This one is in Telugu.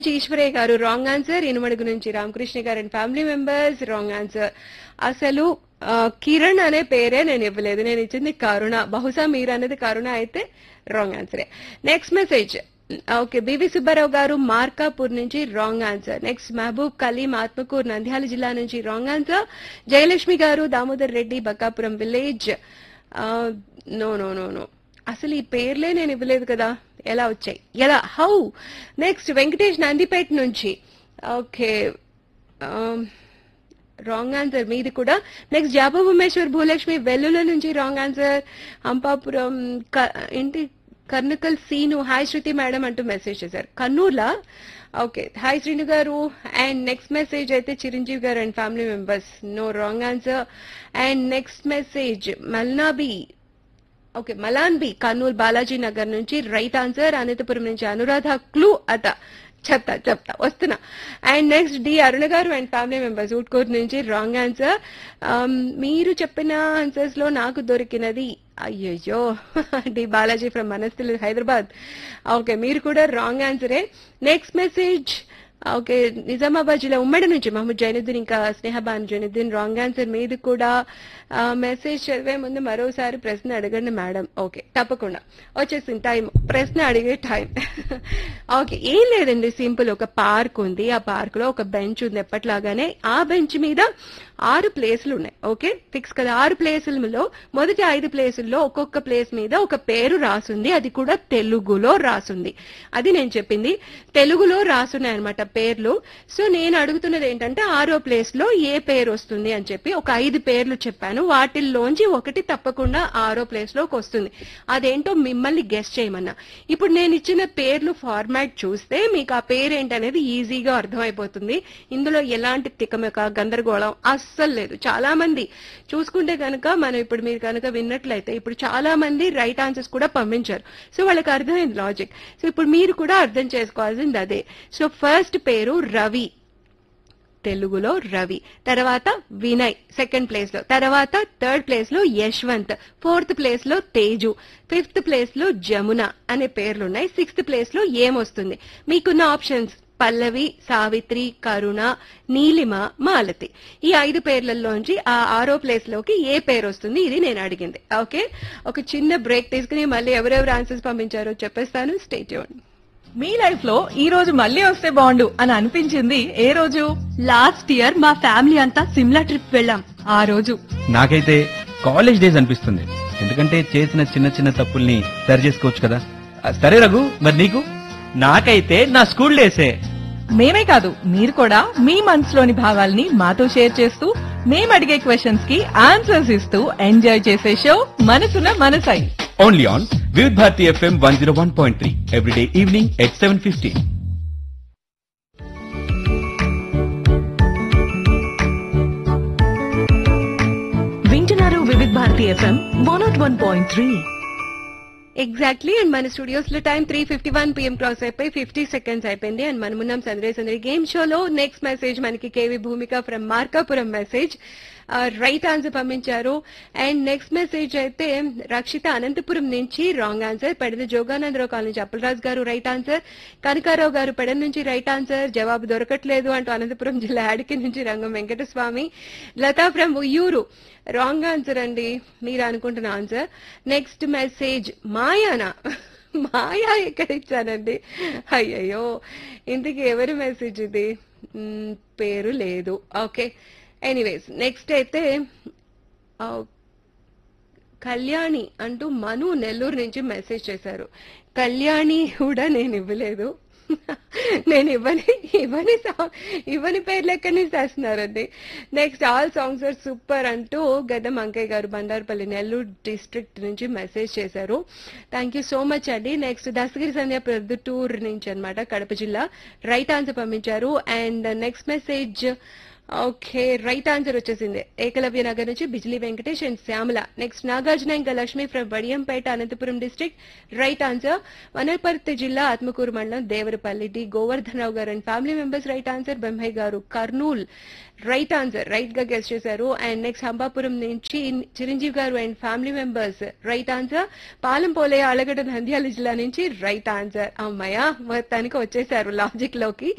ఈశ్వరయ్య గారు రాంగ్ ఆన్సర్ ఇనుమడుగు నుంచి Ramakrishna garu and family members wrong answer అసలు ఆ, కిరణ్ అనే పేరే నేను ఇవ్వలేదు నేను ఇచ్చింది కరుణ బహుశా మీరు అనేది కరుణ అయితే రాంగ్ ఆన్సరే next message okay B V Subbarao garu Markapur నుంచి wrong answer next Mahaboob Kaleem Atmakur Nandyala జిల్లా నుంచి wrong answer Jayalakshmi garu Damodar Reddy Bakkapuram village no no no no అసలు ఈ పేర్లే నేను ఇవ్వలేదు కదా ఎలా వచ్చాయి ఎలా హౌ నెక్స్ట్ వెంకటేష్ నందిపేట నుంచి ఓకే రాంగ్ ఆన్సర్ మీది కూడా నెక్స్ట్ జాబా ఉమేశ్వర్ భూలక్ష్మి వెల్లుల నుంచి రాంగ్ ఆన్సర్ అంపాపురం క- ఏంటి కర్నకల్ సీను హాయ్ శృతి మేడం అంటూ మెసేజ్ చేశారు కన్నూర్లా ఓకే హాయ్ శ్రీను గారు అండ్ నెక్స్ట్ మెసేజ్ అయితే Chiranjeevi garu and family members no wrong answer and next message మల్నాబీ ఓకే మలాన్ బి కర్నూలు బాలాజీ నగర్ నుంచి రైట్ ఆన్సర్ అనంతపురం నుంచి అనురాధ క్లూ అట చెప్తా చెప్తా వస్తున్నా అండ్ నెక్స్ట్ డి అరుణ గారు అండ్ ఫ్యామిలీ మెంబర్స్ ఊట్కూర్ నుంచి రాంగ్ ఆన్సర్ మీరు చెప్పిన ఆన్సర్స్ లో నాకు దొరికినది అయ్యయ్యో డి బాలాజీ ఫ్రమ్ మనస్థిల్ హైదరాబాద్ ఓకే మీరు కూడా రాంగ్ ఆన్సరే నెక్స్ట్ మెసేజ్ ఓకే నిజామాబాద్ జిల్లా ఉమ్మడి నుంచి మహమ్మద్ జైనుద్దీన్ ఇంకా స్నేహబాన్ జైనుద్దీన్ రాంగ్ ఆన్సర్ మీది కూడా ఆ, మెసేజ్ చదివే ముందు మరోసారి ప్రశ్న అడగండి మేడం ఓకే తప్పకుండా వచ్చేసింది టైం ప్రశ్న అడిగే టైం ఓకే ఏం లేదండి సింపుల్ ఒక పార్క్ ఉంది ఆ పార్క్ లో ఒక బెంచ్ ఉంది ఎప్పట్లాగానే ఆ బెంచ్ మీద ఆరు ప్లేసులు ఉన్నాయి ఓకే ఫిక్స్ కదా ఆరు ప్లేసులలో మొదటి ఐదు ప్లేసుల్లో ఒక్కొక్క ప్లేస్ మీద ఒక పేరు రాసుంది అది కూడా తెలుగులో రాసుంది అది నేను చెప్పింది తెలుగులో రాసున్నాయి అనమాట పేర్లు సో నేను అడుగుతున్నది ఏంటంటే ఆరో ప్లేస్ లో ఏ పేరు వస్తుంది అని చెప్పి ఒక ఐదు పేర్లు చెప్పాను వాటిల్లోంచి ఒకటి తప్పకుండా ఆరో ప్లేస్ లోకి వస్తుంది అదేంటో మిమ్మల్ని గెస్ట్ చేయమన్నా ఇప్పుడు నేను ఇచ్చిన పేర్లు ఫార్మాట్ చూస్తే మీకు ఆ పేరు ఏంటనేది ఈజీగా అర్థమైపోతుంది ఇందులో ఎలాంటి తికమక గందరగోళం అస్సలు లేదు చాలా మంది చూసుకుంటే కనుక మనం ఇప్పుడు మీరు కనుక విన్నట్లయితే ఇప్పుడు చాలా మంది రైట్ ఆన్సర్స్ కూడా పంపించారు సో వాళ్ళకి అర్థమైంది లాజిక్ సో ఇప్పుడు మీరు కూడా అర్థం చేసుకోవాల్సింది అదే సో ఫస్ట్ పేరు రవి తెలుగులో రవి తర్వాత వినయ్ సెకండ్ ప్లేస్ లో తర్వాత థర్డ్ ప్లేస్ లో యశ్వంత్ ఫోర్త్ ప్లేస్ లో తేజు ఫిఫ్త్ ప్లేస్ లో జమున అనే పేర్లు ఉన్నాయి సిక్స్త్ ప్లేస్ లో ఏమొస్తుంది మీకున్న ఆప్షన్స్ పల్లవి సావిత్రి కరుణ నీలిమ మాలతి ఈ ఐదు పేర్లలోంచి ఆ ఆరో ప్లేస్ లోకి ఏ పేరు వస్తుంది ఇది నేను అడిగింది ఓకే ఒక చిన్న బ్రేక్ తీసుకుని మళ్ళీ ఎవరెవరు ఆన్సర్స్ పంపించారో చెప్పేస్తాను స్టేట్ మీ లైఫ్ లో ఈ రోజు మళ్ళీ వస్తే బాగుండు అని అనిపించింది ఏ రోజు లాస్ట్ ఇయర్ మా ఫ్యామిలీ అంతా సిమ్లా ట్రిప్ వెళ్ళాం ఆ రోజు నాకైతే కాలేజ్ డేస్ అనిపిస్తుంది ఎందుకంటే చేసిన చిన్న చిన్న తప్పుల్ని సరి చేసుకోవచ్చు కదా ఆ, సరే రఘు మరి నీకు నాకైతే నా స్కూల్ డేసే మేమే కాదు మీరు కూడా మీ మనసులోని భావాల్ని మాతో షేర్ చేస్తూ మేము అడిగే క్వశ్చన్స్ కి ఆన్సర్స్ ఇస్తూ ఎంజాయ్ చేసే షో మనసున మనసై only on Vividh Bharati FM one zero one point three everyday evening at seven fifteen వింటున్నారు Vividh Bharati FM one nought one point three exactly and మన స్టూడియోస్ లో time three fifty one PM cross అయిపోయి ఫిఫ్టీ సెకండ్స్ అయిపోయింది అండ్ మనమున్నాం సందరే సందరి గేమ్ షోలో నెక్స్ట్ మెసేజ్ మనకి కేవి Bhumika from Markapuram message right answer పంపించారు అండ్ నెక్స్ట్ మెసేజ్ అయితే రక్షిత అనంతపురం నుంచి రాంగ్ ఆన్సర్ పెడద జోగానందరావు కాలనీ నుంచి అప్పలరాజు గారు రైట్ ఆన్సర్ కనకారావు గారు పెడ నుంచి రైట్ ఆన్సర్ జవాబు దొరకట్లేదు అంటూ అనంతపురం జిల్లా అడికి నుంచి Rangam Venkataswamy Latha from Uyyuru wrong answer అండి మీరు అనుకుంటున్న ఆన్సర్ నెక్స్ట్ మెసేజ్ మాయానా మాయా ఎక్కడ ఇచ్చానండి అయ్యయ్యో ఇంతకీ ఎవరి మెసేజ్ ఇది మ్, పేరు లేదు ఓకే ఎనీవేస్ నెక్స్ట్ అయితే ఆ, కళ్యాణి అంటూ మను నెల్లూరు నుంచి మెసేజ్ చేశారు కళ్యాణి కూడా నేను ఇవ్వలేదు నేను ఇవ్వని ఇవ్వని song- ఇవ్వని పేర్లు ఎక్కడి నుంచి తెస్తున్నారండి next all songs are super అంటూ గద్దం అంకయ్య గారు బండారుపల్లి నెల్లూరు డిస్ట్రిక్ట్ నుంచి మెసేజ్ చేశారు థ్యాంక్ యూ సో మచ్ అండి నెక్స్ట్ దశగిరి సంధ్య ప్రొద్దుటూర్ నుంచి అన్నమాట కడప జిల్లా రైట్ ఆన్సర్ పంపించారు and next message okay right answer వచ్చేసింది ఏకలవ్య నగర్ నుంచి బిజ్లీ వెంకటేష్ అండ్ శ్యామల నెక్స్ట్ నాగార్జున ఇంకా Lakshmi from Badiyampeta Anantapuram district right answer Wanaparthy జిల్లా ఆత్మకూరు మండలం Devarapalli D Govardhanarao garu and family members right answer బెంబై garu Kurnool right answer right గా గెస్ట్ చేశారు అండ్ నెక్స్ట్ హంబాపురం నుంచి Chiranjeevi garu and family members right answer Palem పోలే ఆలగడ్డ నంద్యాల జిల్లా నుంచి రైట్ ఆన్సర్ అమ్మయ్య మొత్తానికి వచ్చేసారు లాజిక్ లోకి